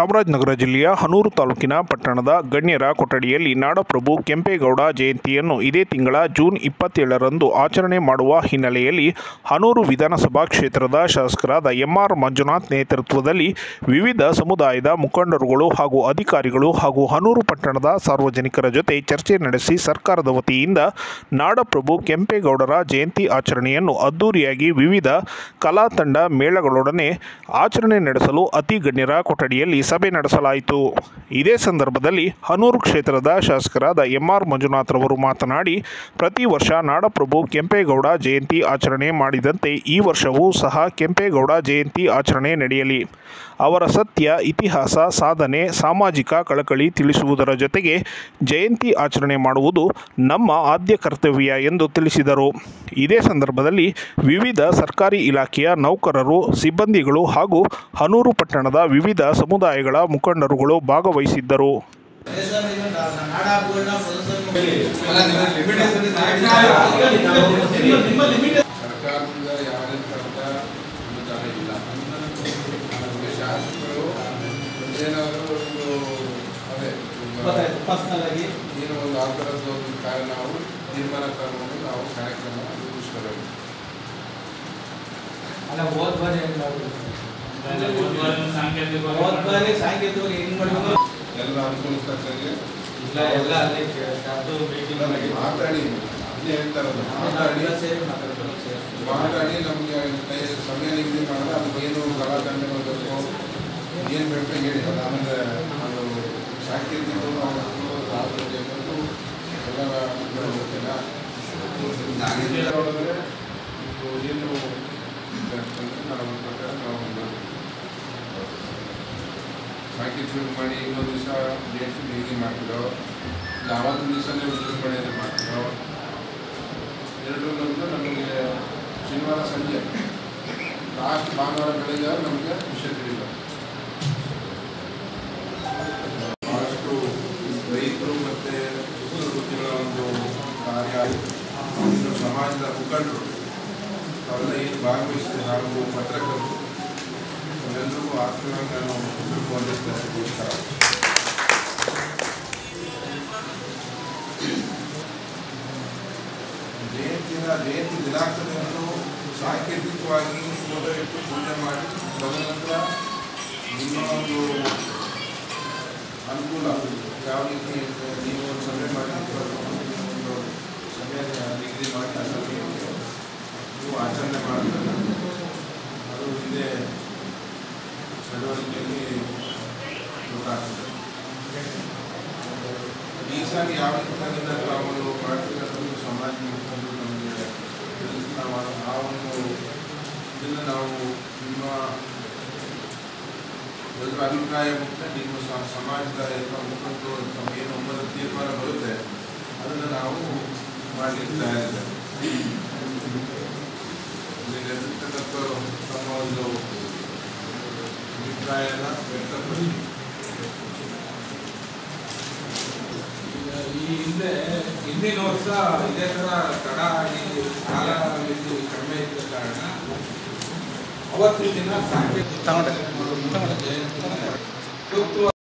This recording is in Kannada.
ಚಾಮರಾಜನಗರ ಜಿಲ್ಲೆಯ ಹನೂರು ತಾಲೂಕಿನ ಪಟ್ಟಣದ ಗಣ್ಯರ ಕೊಠಡಿಯಲ್ಲಿ ನಾಡಪ್ರಭು ಕೆಂಪೇಗೌಡ ಜಯಂತಿಯನ್ನು ಇದೇ ತಿಂಗಳ ಜೂನ್ ಇಪ್ಪತ್ತೇಳರಂದು ಆಚರಣೆ ಮಾಡುವ ಹಿನ್ನೆಲೆಯಲ್ಲಿ ಹನೂರು ವಿಧಾನಸಭಾ ಕ್ಷೇತ್ರದ ಶಾಸಕರಾದ ಎಂಆರ್ ಮಂಜುನಾಥ್ ನೇತೃತ್ವದಲ್ಲಿ ವಿವಿಧ ಸಮುದಾಯದ ಮುಖಂಡರುಗಳು ಹಾಗೂ ಅಧಿಕಾರಿಗಳು ಹಾಗೂ ಹನೂರು ಪಟ್ಟಣದ ಸಾರ್ವಜನಿಕರ ಜೊತೆ ಚರ್ಚೆ ನಡೆಸಿ ಸರ್ಕಾರದ ವತಿಯಿಂದ ನಾಡಪ್ರಭು ಕೆಂಪೇಗೌಡರ ಜಯಂತಿ ಆಚರಣೆಯನ್ನು ಅದ್ದೂರಿಯಾಗಿ ವಿವಿಧ ಕಲಾ ತಂಡ ಮೇಳಗಳೊಡನೆ ಆಚರಣೆ ನಡೆಸಲು ಅತಿ ಗಣ್ಯರ ಕೊಠಡಿಯಲ್ಲಿ ಸಭೆ ನಡೆಸಲಾಯಿತು ಇದೇ ಸಂದರ್ಭದಲ್ಲಿ ಹನೂರು ಕ್ಷೇತ್ರದ ಶಾಸಕರಾದ ಎಂಆರ್ ಮಂಜುನಾಥ್ ರವರು ಮಾತನಾಡಿ ಪ್ರತಿ ವರ್ಷ ನಾಡಪ್ರಭು ಕೆಂಪೇಗೌಡ ಜಯಂತಿ ಆಚರಣೆ ಮಾಡಿದಂತೆ ಈ ವರ್ಷವೂ ಸಹ ಕೆಂಪೇಗೌಡ ಜಯಂತಿ ಆಚರಣೆ ನಡೆಯಲಿ ಅವರ ಸತ್ಯ ಇತಿಹಾಸ ಸಾಧನೆ ಸಾಮಾಜಿಕ ಕಳಕಳಿ ತಿಳಿಸುವುದರ ಜೊತೆಗೆ ಜಯಂತಿ ಆಚರಣೆ ಮಾಡುವುದು ನಮ್ಮ ಆದ್ಯ ಕರ್ತವ್ಯ ಎಂದು ತಿಳಿಸಿದರು ಇದೇ ಸಂದರ್ಭದಲ್ಲಿ ವಿವಿಧ ಸರ್ಕಾರಿ ಇಲಾಖೆಯ ನೌಕರರು ಸಿಬ್ಬಂದಿಗಳು ಹಾಗೂ ಹನೂರು ಪಟ್ಟಣದ ವಿವಿಧ ಸಮುದಾಯಗಳ ಮುಖಂಡರುಗಳು ಭಾಗವಹಿಸಿದ್ದರು ಸರ್ಕಾರದಿಂದ ಯಾವುದೇ ಥರದ ಅನುದಾನ ಇಲ್ಲ ನಮಗೆ ಶಾಸಕರು ಏನಾದರೂ ಒಂದು ಅದೇ ಈಗ ಏನೋ ಒಂದು ಆ ಥರದ್ದು ಒಂದು ಕಾರ್ಯ ನಾವು ತೀರ್ಮಾನ ತಗೊಂಡು ನಾವು ಕಾರ್ಯಕ್ರಮ ರೂಪಿಸ್ಕೋಬೇಕು ಅಲ್ಲ ಹೋದ್ ಬಾರಿ ಹೆಂಗ್ ಮಾಡಿದ್ರು? ಸಾಂಕೇತಿಕ ಹೋದ್ ಬಾರಿ ಸಾಂಕೇತಿಕವಾಗಿ ಹೆಂಗ್ ಮಾಡಿದ್ರು? ಎಲ್ಲ ಅನುಕೂಲ ತಕ್ಕಂಗೆ ಇಲ್ಲ ಎಲ್ಲ ಅಲ್ಲೇ ಅದು meeting ಮಾಡಿ ಮಾತಾಡಿ ಅದೇ ಹೇಳ್ತಾರಲ್ಲ ಮಾತಾಡಿ ಎಲ್ಲ ಸೇರಿ ಮಾತಾಡ್ತಾರೆ, ಸೇರಿ. ಮಾತಾಡಿ ನಮಗೆ ಕೈ ಸಮಯ ನಿಗದಿ ಮಾಡಿದ್ರೆ ಅದಕ್ಕೆ ಏನು ಕಲಾತಂಡಗಳು ಬೇಕು ಏನು ಬೇಕು ಹೇಳಿ ಅದು ಆಮೇಲೆ ಅದು ಸಾಂಕೇತಿಕಗಳು ಅವತ್ತು ಆರೋಗ್ಯ ಮತ್ತು ಎಲ್ಲ ಗೊತ್ತಿಲ್ಲ ಒಳಗಡೆ ಏನು ನಾವು ಪ್ರಕಾರ ನಾವು ಸಾಂಕೇತಿಕ ಮಾಡಿ ಇನ್ನೊಂದು ದಿವಸ ಡೇಟ್ ನಿಗದಿ ಮಾಡ್ತಿರೋ ಇಲ್ಲ ಆವತ್ತಿನ ದಿವಸನೇ ವಿಜೃಂಭಣೆಯನ್ನು ಮಾಡ್ತಿರೋ ಎರಡು ನಮ್ದು ನಮಗೆ ಶನಿವಾರ ಸಂಜೆ ಲಾಸ್ಟ್ ಭಾನುವಾರ ಬೆಳಗ್ಗೆ ನಮಗೆ ವಿಷಯ ತಿಳಿಲ್ಲ ಭಾಳಷ್ಟು ರೈತರು ಮತ್ತು ವೃತ್ತಿಗಳ ಒಂದು ಕಾರ್ಯ ಇನ್ನು ಸಮಾಜದ ಮುಖಂಡರು ಅವೆಲ್ಲ ಏನು ಭಾಗವಹಿಸಿದೆ ಹಾಗೂ ಪತ್ರಕರ್ತರು ಅವರೆಲ್ಲರಿಗೂ ಆತ್ಮೀಯವಾಗಿ ನಾನು ತಿಳ್ಕೊಂಡಿದ್ದೇನೆ ನಮಸ್ಕಾರ ಜಯಂತಿನ ಜಯಂತಿ ದಿನಾಂಕದಂದು ಸಾಂಕೇತಿಕವಾಗಿ ಫೋಟೋ ಇಟ್ಟು ಪೂಜೆ ಮಾಡಿ ತದನಂತರ ನಿಮ್ಮ ಒಂದು ಅನುಕೂಲ ಯಾವ ರೀತಿ ನೀವು ಒಂದು ಸಭೆ ಮಾಡಿ ಒಂದು ಸಮಯ ನಿಗದಿ ಮಾಡಿ ಆ ಸಭೆಯಲ್ಲಿ ನೀವು ಆಚರಣೆ ಮಾಡ್ತಾರೆ ಅದು ಹಿಂದೆ ಚಟುವಟಿಕೆಯಲ್ಲಿ ಗೊತ್ತಾಗ್ತದೆ ಈ ಸಾರಿ ಯಾವ ರೀತಿಯಿಂದ ತಾವು ಮಾಡ್ತಿರೋದು ಸಮಾಜ ಮುಖಂಡರು ನಮಗೆ ತಿಳಿಸಿ ನಾವು ಆ- ಆ ಒಂದು ಇದನ್ನು ನಾವು ನಿಮ್ಮ ಎಲ್ಲರ ಅಭಿಪ್ರಾಯ ಮುಖ್ಯ ನಿಮ್ಮ ಸ- ಸಮಾಜದ ಎಲ್ಲ ಮುಖಂಡರು ತಮ್ಮ ಏನು ಒಮ್ಮದ ತೀರ್ಮಾನ ಬರುತ್ತೆ ಅದನ್ನು ನಾವು ಮಾಡಲಿಕ್ಕೆ ತಯಾರಿದ್ದೇವೆ ಇಲ್ಲಿರ್ತಕ್ಕಂಥವ್ರು ತಮ್ಮ ಒಂದು ಅಭಿಪ್ರಾಯನ ವ್ಯಕ್ತಪಡಿಸಿ ಈಗ ಈ ಹಿಂದೆ ಹಿಂದಿನ ವರ್ಷ ಇದೇ ತರ ತಡ ಆಗಿ ಕಾಲ ಮಿತಿ ಕಡಿಮೆ ಇದ್ದ ಕಾರಣ ಅವತ್ತಿನ ದಿನ ಸಾಂಕೇತಿಕ ಜಯಂತಿ ಸೂಕ್ತವಾಗಿ